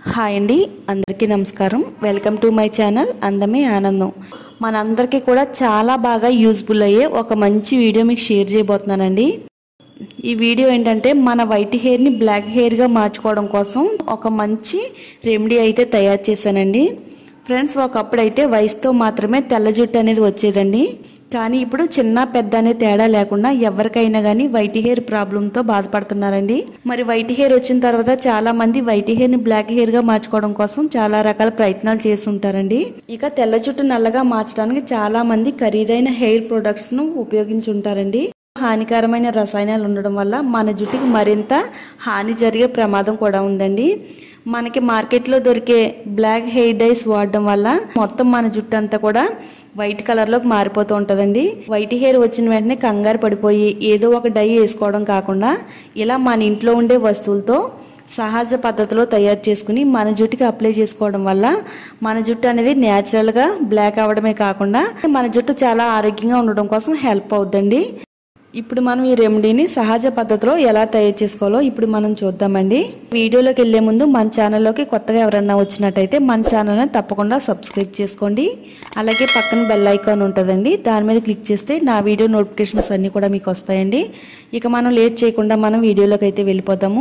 hi అండి అందరికీ నమస్కారం వెల్కమ్ టు మై ఛానల్ అందమే ఆనందం మనందరికీ కూడా చాలా బాగా యూజ్ఫుల్ అయ్యే ఒక మంచి వీడియో మీకు షేర్ చేయబోతున్నానండి ఈ వీడియో ఏంటంటే మన వైట్ హెయిర్ని బ్లాక్ హెయిర్గా మార్చుకోవడం కోసం ఒక మంచి రెమెడీ అయితే తయారు చేశానండి ఫ్రెండ్స్ ఒకప్పుడైతే వయసుతో మాత్రమే తెల్ల జుట్టు అనేది వచ్చేదండి కానీ ఇప్పుడు చిన్న పెద్ద అనే తేడా లేకుండా ఎవరికైనా కానీ వైట్ హెయిర్ ప్రాబ్లంతో బాధపడుతున్నారండి మరి వైట్ హెయిర్ వచ్చిన తర్వాత చాలా మంది వైట్ హెయిర్ ని బ్లాక్ హెయిర్ గా మార్చుకోవడం కోసం చాలా రకాల ప్రయత్నాలు చేస్తుంటారండి ఇక తెల్ల జుట్టు నల్లగా మార్చడానికి చాలా మంది ఖరీదైన హెయిర్ ప్రొడక్ట్స్ ను ఉపయోగించుంటారండి హానికరమైన రసాయనాలు ఉండడం వల్ల మన జుట్టుకి మరింత హాని జరిగే ప్రమాదం కూడా ఉందండి మనకి మార్కెట్లో దొరికే బ్లాక్ హెయిర్ డైస్ వాడడం వల్ల మొత్తం మన జుట్టు అంతా కూడా వైట్ కలర్లోకి మారిపోతూ ఉంటుందండి వైట్ హెయిర్ వచ్చిన వెంటనే కంగారు పడిపోయి ఏదో ఒక డై వేసుకోవడం కాకుండా ఇలా మన ఇంట్లో ఉండే వస్తువులతో సహజ పద్ధతిలో తయారు చేసుకుని మన జుట్టుకి అప్లై చేసుకోవడం వల్ల మన జుట్టు అనేది న్యాచురల్గా బ్లాక్ అవ్వడమే కాకుండా మన జుట్టు చాలా ఆరోగ్యంగా ఉండడం కోసం హెల్ప్ అవుద్దండి ఇప్పుడు మనం ఈ రెమెడీని సహజ పద్ధతిలో ఎలా తయారు చేసుకోవాలో ఇప్పుడు మనం చూద్దామండి వీడియోలోకి వెళ్లే ముందు మన ఛానల్లోకి కొత్తగా ఎవరన్నా వచ్చినట్టయితే మన ఛానల్ని తప్పకుండా సబ్స్క్రైబ్ చేసుకోండి అలాగే పక్కన బెల్ ఐకాన్ ఉంటుందండి దాని మీద క్లిక్ చేస్తే నా వీడియో నోటిఫికేషన్స్ అన్నీ కూడా మీకు వస్తాయండి ఇక మనం లేట్ చేయకుండా మనం వీడియోలోకి అయితే వెళ్ళిపోతాము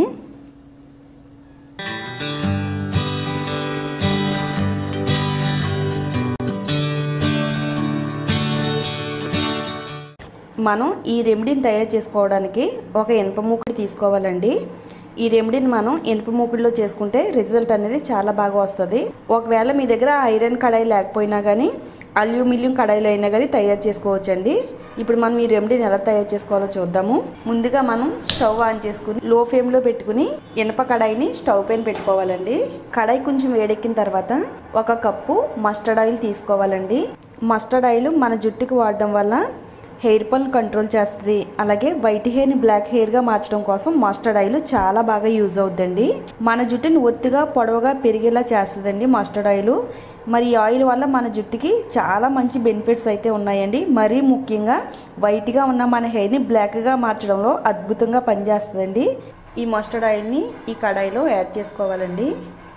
మనం ఈ రెమెడీని తయారు చేసుకోవడానికి ఒక ఇనుప మూకుడు తీసుకోవాలండి ఈ రెమెడీని మనం ఇనుప మూకుడులో చేసుకుంటే రిజల్ట్ అనేది చాలా బాగా వస్తుంది ఒకవేళ మీ దగ్గర ఐరన్ కడాయి లేకపోయినా కానీ అల్యూమినియం కడాయిలో అయినా కానీ తయారు చేసుకోవచ్చండి ఇప్పుడు మనం ఈ రెమెడీని ఎలా తయారు చేసుకోవాలో చూద్దాము ముందుగా మనం స్టవ్ ఆన్ చేసుకుని లో ఫ్లేమ్లో పెట్టుకుని ఇనప కడాయిని స్టవ్ పైన పెట్టుకోవాలండి కడాయి కొంచెం వేడెక్కిన తర్వాత ఒక కప్పు మస్టర్డ్ ఆయిల్ తీసుకోవాలండి మస్టర్డ్ ఆయిల్ మన జుట్టుకి వాడడం వల్ల హెయిర్ ఫాల్ కంట్రోల్ చేస్తుంది అలాగే వైట్ హెయిర్ని బ్లాక్ హెయిర్గా మార్చడం కోసం మస్టర్డ్ ఆయిల్ చాలా బాగా యూజ్ అవుద్దండి మన జుట్టుని ఒత్తుగా పొడవుగా పెరిగేలా చేస్తుందండి మస్టర్డ్ ఆయిల్ మరి ఈ ఆయిల్ వల్ల మన జుట్టుకి చాలా మంచి బెనిఫిట్స్ అయితే ఉన్నాయండి మరీ ముఖ్యంగా వైట్గా ఉన్న మన హెయిర్ని బ్లాక్గా మార్చడంలో అద్భుతంగా పనిచేస్తుందండి ఈ మస్టర్డ్ ఆయిల్ని ఈ కడాయిలో యాడ్ చేసుకోవాలండి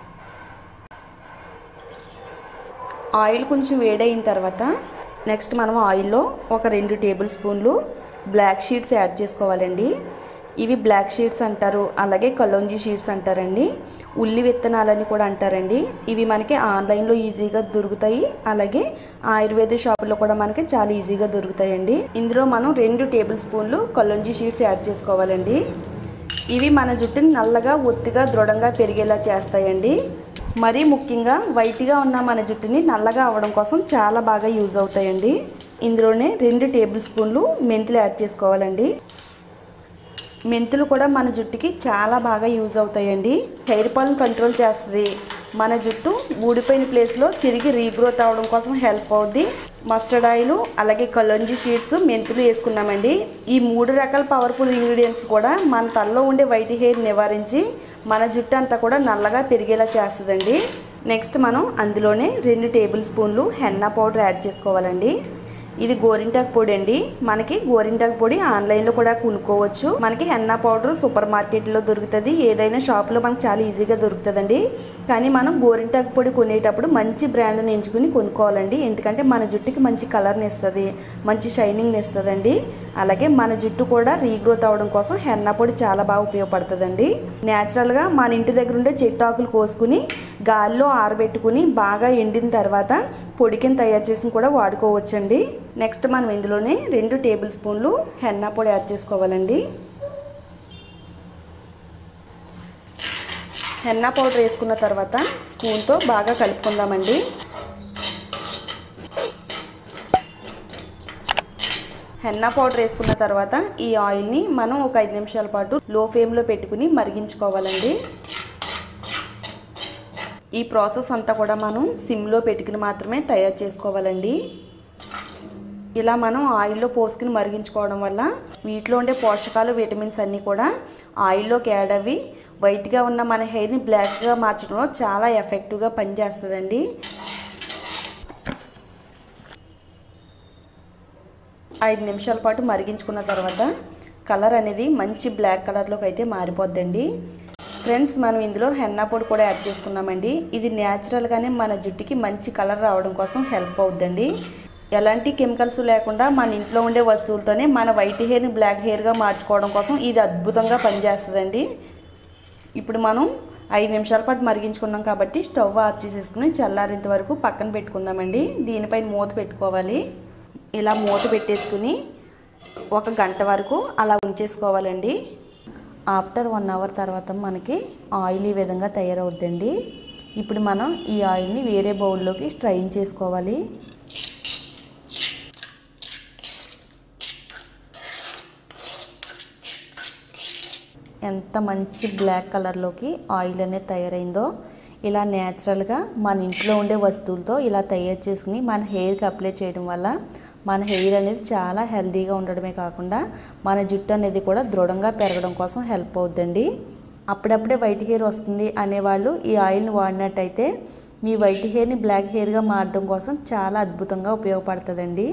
ఆయిల్ కొంచెం వేడైన తర్వాత నెక్స్ట్ మనం ఆయిల్లో ఒక రెండు టేబుల్ స్పూన్లు బ్లాక్ షీట్స్ యాడ్ చేసుకోవాలండి ఇవి బ్లాక్ షీట్స్ అంటారు అలాగే కలోంజీ షీట్స్ అంటారండి ఉల్లి విత్తనాలని కూడా అంటారండి ఇవి మనకి ఆన్లైన్లో ఈజీగా దొరుకుతాయి అలాగే ఆయుర్వేద షాపులో కూడా మనకి చాలా ఈజీగా దొరుకుతాయండి ఇందులో మనం రెండు టేబుల్ స్పూన్లు కలోంజీ షీట్స్ యాడ్ చేసుకోవాలండి ఇవి మన జుట్టుని నల్లగా ఒత్తిగా దృఢంగా పెరిగేలా చేస్తాయండి మరీ ముఖ్యంగా వైట్గా ఉన్న మన జుట్టుని నల్లగా అవ్వడం కోసం చాలా బాగా యూజ్ అవుతాయండి ఇందులోనే రెండు టేబుల్ స్పూన్లు మెంతులు యాడ్ చేసుకోవాలండి మెంతులు కూడా మన జుట్టుకి చాలా బాగా యూజ్ అవుతాయండి హెయిర్ ఫాల్ కంట్రోల్ చేస్తుంది మన జుట్టు ఊడిపోయిన ప్లేస్లో తిరిగి రీగ్రోత్ అవ్వడం కోసం హెల్ప్ అవుద్ది మస్టర్డ్ ఆయిల్ అలాగే కలంజీ షీట్స్ మెంతులు వేసుకున్నామండి ఈ మూడు రకాల పవర్ఫుల్ ఇంగ్రీడియంట్స్ కూడా మన తలలో ఉండే వైట్ హెయిర్ నివారించి మన జుట్టు అంతా కూడా నల్లగా పెరిగేలా చేస్తుందండి నెక్స్ట్ మనం అందులోనే రెండు టేబుల్ స్పూన్లు హెన్నా పౌడర్ యాడ్ చేసుకోవాలండి ఇది గోరింటాకు పొడి అండి మనకి గోరింటాకు పొడి ఆన్లైన్లో కూడా కొనుక్కోవచ్చు మనకి హెన్నా పౌడర్ సూపర్ మార్కెట్లో దొరుకుతుంది ఏదైనా షాప్లో మనకు చాలా ఈజీగా దొరుకుతుందండి కానీ మనం గోరింటాకు పొడి కొనేటప్పుడు మంచి బ్రాండ్ని ఎంచుకుని కొనుక్కోవాలండి ఎందుకంటే మన జుట్టుకి మంచి కలర్ని ఇస్తుంది మంచి షైనింగ్ని ఇస్తుందండి అలాగే మన జుట్టు కూడా రీగ్రోత్ అవ్వడం కోసం హెన్నా పొడి చాలా బాగా ఉపయోగపడుతుందండి న్యాచురల్గా మన ఇంటి దగ్గర ఉండే చెట్టు ఆకులు కోసుకుని గాలిలో ఆరబెట్టుకుని బాగా ఎండిన తర్వాత పొడి కింద తయారు చేసిన కూడా వాడుకోవచ్చండి నెక్స్ట్ మనం ఇందులోనే రెండు టేబుల్ స్పూన్లు హెన్నా పొడి యాడ్ చేసుకోవాలండి హెన్నా పౌడర్ వేసుకున్న తర్వాత స్పూన్తో బాగా కలుపుకుందామండి హెన్నా పౌడర్ వేసుకున్న తర్వాత ఈ ఆయిల్ని మనం ఒక ఐదు నిమిషాల పాటు లో ఫ్లేమ్లో పెట్టుకుని మరిగించుకోవాలండి ఈ ప్రాసెస్ అంతా కూడా మనం సిమ్లో పెట్టుకుని మాత్రమే తయారు చేసుకోవాలండి ఇలా మనం ఆయిల్లో పోసుకుని మరిగించుకోవడం వల్ల వీటిలో ఉండే పోషకాలు విటమిన్స్ అన్నీ కూడా ఆయిల్లోకి యాడ్ అవి వైట్గా ఉన్న మన హెయిర్ని బ్లాక్గా మార్చడంలో చాలా ఎఫెక్టివ్గా పనిచేస్తుందండి ఐదు నిమిషాల పాటు మరిగించుకున్న తర్వాత కలర్ అనేది మంచి బ్లాక్ కలర్లోకి అయితే మారిపోద్దండి ఫ్రెండ్స్ మనం ఇందులో హెన్నా పొడి కూడా యాడ్ చేసుకున్నామండి ఇది న్యాచురల్గానే మన జుట్టుకి మంచి కలర్ రావడం కోసం హెల్ప్ అవుద్దండి ఎలాంటి కెమికల్స్ లేకుండా మన ఇంట్లో ఉండే వస్తువులతోనే మన వైట్ హెయిర్ని బ్లాక్ హెయిర్గా మార్చుకోవడం కోసం ఇది అద్భుతంగా పనిచేస్తుందండి ఇప్పుడు మనం ఐదు నిమిషాల పాటు మరిగించుకున్నాం కాబట్టి స్టవ్ ఆఫ్ చేసేసుకుని చల్లారేంత వరకు పక్కన పెట్టుకుందామండి దీనిపైన మూత పెట్టుకోవాలి ఇలా మూత పెట్టేసుకుని ఒక గంట వరకు అలా ఉంచేసుకోవాలండి ఆఫ్టర్ వన్ అవర్ తర్వాత మనకి ఆయిల్ ఈ విధంగా తయారవుద్దండి ఇప్పుడు మనం ఈ ఆయిల్ని వేరే బౌల్లోకి స్ట్రైన్ చేసుకోవాలి ఎంత మంచి బ్లాక్ కలర్లోకి ఆయిల్ అనేది తయారైందో ఇలా న్యాచురల్గా మన ఇంట్లో ఉండే వస్తువులతో ఇలా తయారు చేసుకుని మన హెయిర్కి అప్లై చేయడం వల్ల మన హెయిర్ అనేది చాలా హెల్తీగా ఉండడమే కాకుండా మన జుట్టు అనేది కూడా దృఢంగా పెరగడం కోసం హెల్ప్ అవుద్దండి అప్పుడప్పుడే వైట్ హెయిర్ వస్తుంది అనేవాళ్ళు ఈ ఆయిల్ని వాడినట్టయితే మీ వైట్ హెయిర్ని బ్లాక్ హెయిర్గా మారడం కోసం చాలా అద్భుతంగా ఉపయోగపడుతుందండి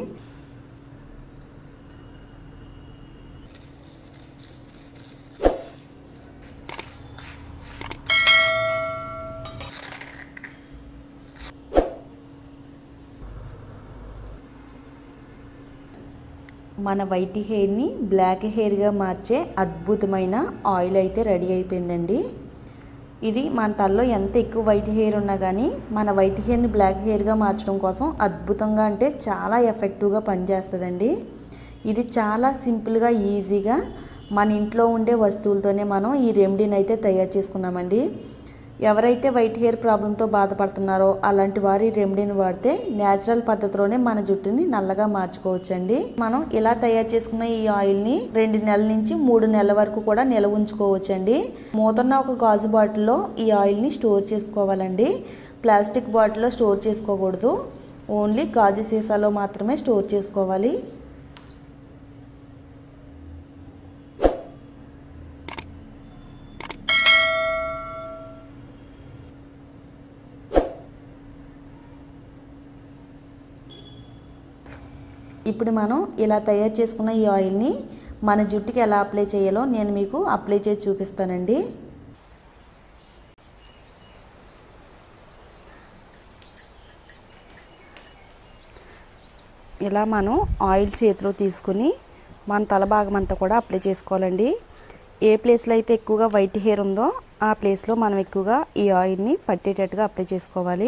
మన వైట్ హెయిర్ని బ్లాక్ హెయిర్గా మార్చే అద్భుతమైన ఆయిల్ అయితే రెడీ అయిపోయిందండి ఇది మన తలలో ఎంత ఎక్కువ వైట్ హెయిర్ ఉన్నా కానీ మన వైట్ హెయిర్ని బ్లాక్ హెయిర్గా మార్చడం కోసం అద్భుతంగా అంటే చాలా ఎఫెక్టివ్గా పనిచేస్తుందండి ఇది చాలా సింపుల్గా ఈజీగా మన ఇంట్లో ఉండే వస్తువులతోనే మనం ఈ రెమెడీని అయితే తయారు చేసుకున్నామండి ఎవరైతే వైట్ హెయిర్ ప్రాబ్లంతో బాధపడుతున్నారో అలాంటి వారి రెమెడీని వాడితే న్యాచురల్ పద్ధతిలోనే మన జుట్టుని నల్లగా మార్చుకోవచ్చండి మనం ఇలా తయారు చేసుకున్న ఈ ఆయిల్ని రెండు నెలల నుంచి మూడు నెలల వరకు కూడా నిల్వ ఉంచుకోవచ్చండి మూతన్న ఒక గాజు బాటిల్లో ఈ ఆయిల్ని స్టోర్ చేసుకోవాలండి ప్లాస్టిక్ బాటిల్లో స్టోర్ చేసుకోకూడదు ఓన్లీ గాజు సీసాలో మాత్రమే స్టోర్ చేసుకోవాలి ఇప్పుడు మనం ఇలా తయారు చేసుకున్న ఈ ఆయిల్ని మన జుట్టుకి ఎలా అప్లై చేయాలో నేను మీకు అప్లై చేసి చూపిస్తానండి ఇలా మనం ఆయిల్ చేతిలో తీసుకుని మన తల భాగం అంతా కూడా అప్లై చేసుకోవాలండి ఏ ప్లేస్లో అయితే ఎక్కువగా వైట్ హెయిర్ ఉందో ఆ ప్లేస్లో మనం ఎక్కువగా ఈ ఆయిల్ని పట్టేటట్టుగా అప్లై చేసుకోవాలి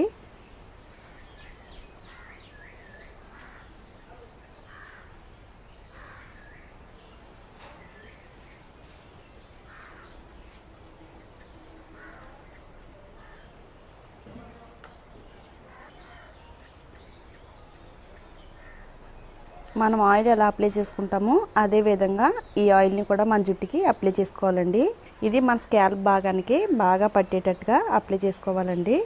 మనం ఆయిల్ ఎలా అప్లై చేసుకుంటామో అదే విధంగా ఈ ఆయిల్ని కూడా మన జుట్టుకి అప్లై చేసుకోవాలండి ఇది మన స్కాల్ప్ భాగానికి బాగా పట్టేటట్టుగా అప్లై చేసుకోవాలండి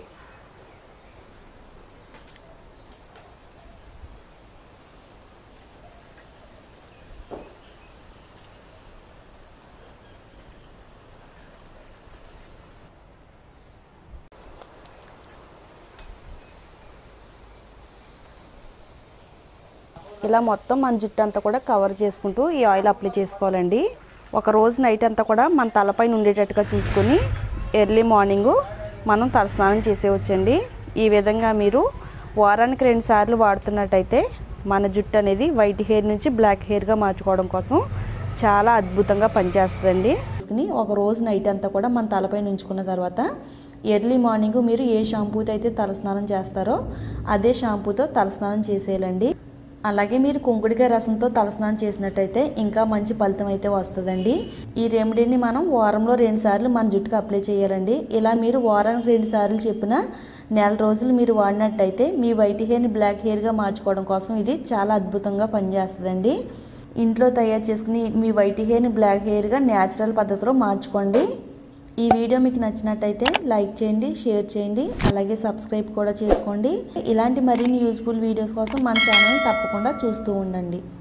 ఇలా మొత్తం మన జుట్టు అంతా కూడా కవర్ చేసుకుంటూ ఈ ఆయిల్ అప్లై చేసుకోవాలండి ఒక రోజు నైట్ అంతా కూడా మన తలపైన ఉండేటట్టుగా చూసుకొని ఎర్లీ మార్నింగ్ మనం తలస్నానం చేసేవచ్చండి ఈ విధంగా మీరు వారానికి రెండు సార్లు వాడుతున్నట్టయితే మన జుట్టు అనేది వైట్ హెయిర్ నుంచి బ్లాక్ హెయిర్గా మార్చుకోవడం కోసం చాలా అద్భుతంగా పనిచేస్తుందండి తీసుకుని ఒక రోజు నైట్ అంతా కూడా మన తలపైన ఉంచుకున్న తర్వాత ఎర్లీ మార్నింగ్ మీరు ఏ షాంపూతో అయితే తలస్నానం చేస్తారో అదే షాంపూతో తలస్నానం చేసేయాలండి అలాగే మీరు కుంకుడికాయ రసంతో తలస్నానం చేసినట్టయితే ఇంకా మంచి ఫలితం అయితే వస్తుందండి ఈ రెమెడీని మనం వారంలో రెండు సార్లు మన జుట్టుకు అప్లై చేయాలండి ఇలా మీరు వారానికి రెండు సార్లు చెప్పిన నెల రోజులు మీరు వాడినట్టయితే మీ వైట్ హెయిర్ని బ్లాక్ హెయిర్గా మార్చుకోవడం కోసం ఇది చాలా అద్భుతంగా పనిచేస్తుందండి ఇంట్లో తయారు చేసుకుని మీ వైట్ హెయిర్ని బ్లాక్ హెయిర్గా న్యాచురల్ పద్ధతిలో మార్చుకోండి ఈ వీడియో మీకు నచ్చినట్టయితే లైక్ చేయండి షేర్ చేయండి అలాగే సబ్స్క్రైబ్ కూడా చేసుకోండి ఇలాంటి మరిన్ని యూస్ఫుల్ వీడియోస్ కోసం మన ఛానల్ తప్పకుండా చూస్తూ ఉండండి